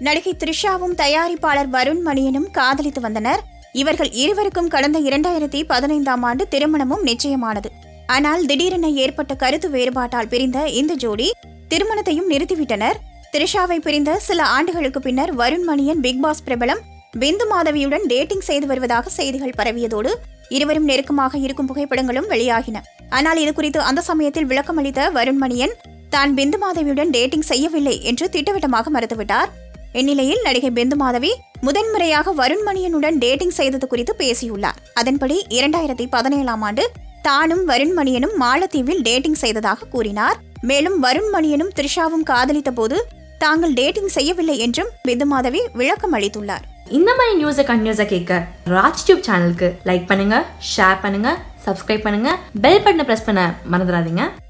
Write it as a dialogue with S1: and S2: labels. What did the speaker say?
S1: நடிகை த்ரிஷாவும் தயாரிப்பாளர் வருண் மணியனும் காதலித்து வந்தனர் இவர்கள் இருவருக்கும் கடந்த இரண்டாயிரத்தி பதினைந்தாம் ஆண்டு திருமணமும் நிச்சயமானது ஆனால் திடீரென ஏற்பட்ட கருத்து வேறுபாட்டால் பிரிந்த இந்த ஜோடி திருமணத்தையும் நிறுத்திவிட்டனர் த்ரிஷாவை பிரிந்த சில ஆண்டுகளுக்கு பின்னர் வருண் மணியன் பிக் பாஸ் பிரபலம் பிந்து மாதவியுடன் டேட்டிங் செய்து வருவதாக செய்திகள் பரவியதோடு இருவரும் நெருக்கமாக இருக்கும் புகைப்படங்களும் வெளியாகின ஆனால் இது குறித்து அந்த சமயத்தில் விளக்கமளித்த வருண் மணியன் தான் பிந்து மாதவியுடன் டேட்டிங் செய்யவில்லை என்று திட்டவட்டமாக மறுத்துவிட்டார் இந்நிலையில் நடிகை பிந்து மாதவி முதன்முறையாக வருண் மணியனுடன் டேட்டிங் செய்தது குறித்து பேசியுள்ளார் அதன்படி இரண்டாயிரத்தி பதினேழாம் ஆண்டு தானும் வருண் மணியனும் மாலத்தீவில் டேட்டிங் செய்ததாக கூறினார் மேலும் வருண் மணியனும் த்ரிஷாவும் காதலித்த போது தாங்கள் டேட்டிங் செய்யவில்லை என்றும் பிந்து மாதவி விளக்கம் அளித்துள்ளார்
S2: இந்த மாதிரி நியூஸை கண்டினியூஸாக கேட்க ராஜ் டியூப் சேனலுக்கு லைக் பண்ணுங்க ஷேர் பண்ணுங்க சப்ஸ்கிரைப் பண்ணுங்க பெல் பட்டனை ப்ரெஸ் பண்ண மறந்துடாதீங்க